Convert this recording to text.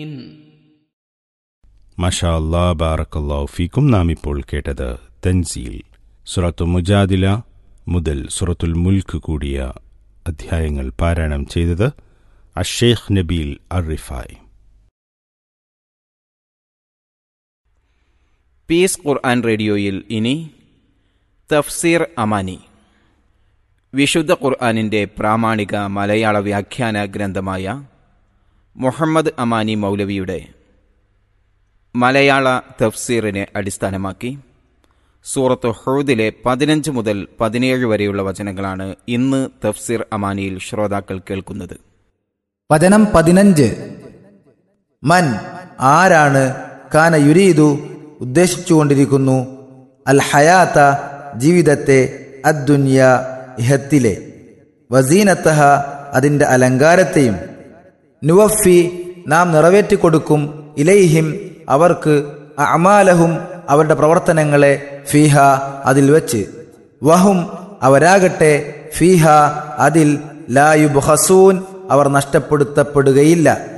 മഷാ അല്ലാ ബാറക്കല്ലാ ഫീക്കും നാം ഇപ്പോൾ കേട്ടത് തൻസീൽ സുറത്തു മുജാദില മുതൽ സുറത്തുൽ മുൽക്ക് കൂടിയ അധ്യായങ്ങൾ പാരായണം ചെയ്തത് അഷേഖ് നബീൽ അറിഫായ് പീസ് ഖുർആൻ റേഡിയോയിൽ ഇനി തഫ്സീർ അമാനി വിശുദ്ധ ഖുർആനിൻ്റെ പ്രാമാണിക മലയാള വ്യാഖ്യാന ഗ്രന്ഥമായ മുഹമ്മദ് അമാനി മൗലവിയുടെ മലയാള തഫ്സീറിനെ അടിസ്ഥാനമാക്കി സൂറത്ത് ഹൂദിലെ പതിനഞ്ച് മുതൽ പതിനേഴ് വരെയുള്ള വചനങ്ങളാണ് ഇന്ന് തഫ്സീർ അമാനിയിൽ ശ്രോതാക്കൾ കേൾക്കുന്നത് വചനം പതിനഞ്ച് മൻ ആരാണ് കാന യുരീദു ഉദ്ദേശിച്ചുകൊണ്ടിരിക്കുന്നു അൽ ഹയാത്ത ജീവിതത്തെ അദ്ദുന്യ ഇഹത്തിലെ വസീനത്തഹ അതിൻ്റെ അലങ്കാരത്തെയും നുവഫി നാം നിറവേറ്റിക്കൊടുക്കും ഇലൈഹിം അവർക്ക് അമാലഹും അവരുടെ പ്രവർത്തനങ്ങളെ ഫീഹ അതിൽ വച്ച് വഹും അവരാകട്ടെ ഫീഹ അതിൽ ലായുബ് ഹസൂൻ അവർ നഷ്ടപ്പെടുത്തപ്പെടുകയില്ല